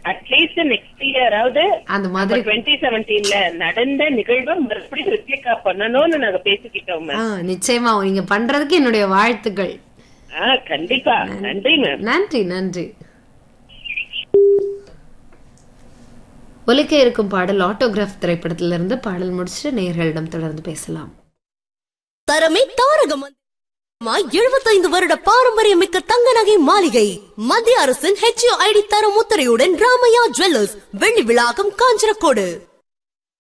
at least next இயராவது அந்த மாதிரி twenty செவன்டீன்ல நடந்த நிகழ்வை மறுபடியும் ரிப்ளிகா பண்ணணும்னு நாங்க பேசிக்கிட்டோம் ஆ, மேம் நிச்சயமா நீங்க பண்றதுக்கு என்னுடைய வாழ்த்துக்கள் ஆ கண்டிப்பா நன்றி மேம் நன்றி நன்றி ஒலிக்க இருக்கும் பாடல் ஆட்டோகிராஃப் திரைப்படத்திலிருந்து பாடல் முடிச்சுட்டு நேயர்களிடம் தொடர்ந்து பேசலாம் தரமே தாரகம் எழுபத்தைந்து வருட பாரம்பரியமிக்க தங்க நகை மாளிகை மத்திய அரசின் ஹெச்ஓ ஐடி தர முத்திரையுடன் ராமையா ஜுவல்லர்ஸ் வெள்ளி விழாக்கம் காஞ்சரக்கோடு